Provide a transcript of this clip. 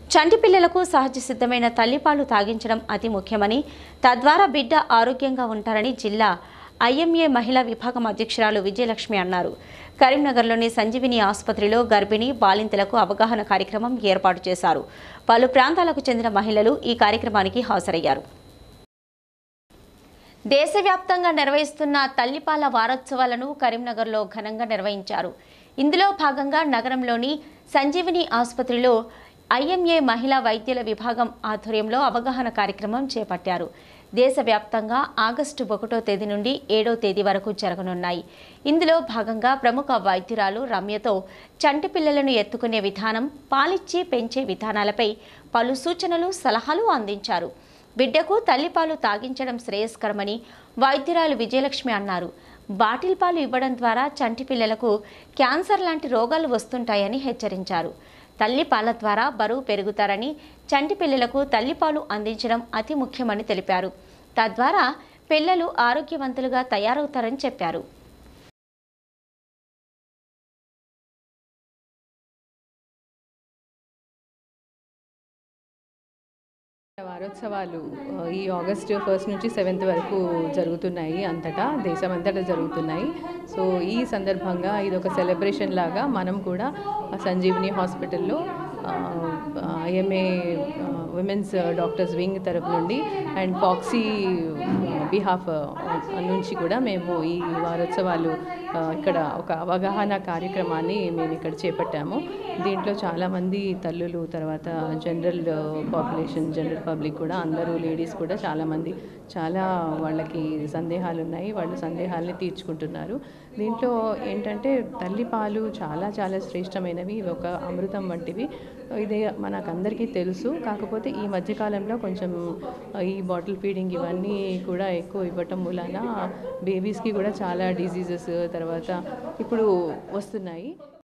చంటి పిల్లలకు సహజ సిద్ధమైన తల్లిపాలు తాగించడం అతి ముఖ్యమని తద్వారా బిడ్డ ఆరోగ్యంగా ఉంటారని జిల్లా ఐఎంఏ మహిళా విభాగం అధ్యక్షురాలు విజయలక్ష్మి అన్నారు కరీంనగర్లోని సంజీవిని ఆసుపత్రిలో గర్భిణీ బాలింతలకు అవగాహన కార్యక్రమం ఏర్పాటు చేశారు పలు ప్రాంతాలకు చెందిన మహిళలు ఈ కార్యక్రమానికి హాజరయ్యారు దేశవ్యాప్తంగా నిర్వహిస్తున్న తల్లిపాల వారోత్సవాలను కరీంనగర్లో ఘనంగా నిర్వహించారు ఇందులో భాగంగా నగరంలోని సంజీవిని ఆసుపత్రిలో ఐఎంఏ మహిళా వైద్యుల విభాగం ఆధ్వర్యంలో అవగాహన కార్యక్రమం చేపట్టారు దేశవ్యాప్తంగా ఆగస్టు ఒకటో తేదీ నుండి ఏడో తేదీ వరకు జరగనున్నాయి ఇందులో భాగంగా ప్రముఖ వైద్యురాలు రమ్యతో చంటి పిల్లలను ఎత్తుకునే విధానం పాలిచ్చి పెంచే విధానాలపై పలు సూచనలు సలహాలు అందించారు బిడ్డకు తల్లిపాలు తాగించడం శ్రేయస్కరమని వైద్యురాలు విజయలక్ష్మి అన్నారు బాటిల్ పాలు ఇవ్వడం ద్వారా చంటి పిల్లలకు క్యాన్సర్ లాంటి రోగాలు వస్తుంటాయని హెచ్చరించారు తల్లి పాల ద్వారా బరువు పెరుగుతారని చంటి పిల్లలకు తల్లిపాలు అందించడం అతి ముఖ్యమని తెలిపారు తద్వారా పిల్లలు ఆరోగ్యవంతులుగా తయారవుతారని చెప్పారు వారోత్సవాలు ఆ, ఈ ఆగస్ట్ ఫస్ట్ నుంచి సెవెంత్ వరకు జరుగుతున్నాయి అంతటా దేశమంతటా జరుగుతున్నాయి సో ఈ సందర్భంగా ఇది ఒక సెలబ్రేషన్ లాగా మనం కూడా ఆ సంజీవిని హాస్పిటల్లో ఐఎంఏ విమెన్స్ డాక్టర్స్ వింగ్ తరపు నుండి అండ్ పాక్సీ బిహాఫ్ నుంచి కూడా మేము ఈ వారోత్సవాలు ఆ, ఇక్కడ ఒక అవగాహన కార్యక్రమాన్ని మేము ఇక్కడ చేపట్టాము దీంట్లో చాలామంది తల్లులు తర్వాత జనరల్ పాపులేషన్ జనరల్ పబ్లిక్ కూడా అందరూ లేడీస్ కూడా చాలామంది చాలా వాళ్ళకి సందేహాలు ఉన్నాయి వాళ్ళు సందేహాలని తీర్చుకుంటున్నారు దీంట్లో ఏంటంటే తల్లిపాలు చాలా చాలా శ్రేష్టమైనవి ఇవి ఒక అమృతం వంటివి ఇది మనకందరికీ తెలుసు కాకపోతే ఈ మధ్యకాలంలో కొంచెం ఈ బాటిల్ ఫీడింగ్ ఇవన్నీ కూడా ఎక్కువ ఇవ్వటం మూలాన బేబీస్కి కూడా చాలా డిసీజెస్ తర్వాత ఇప్పుడు వస్తున్నాయి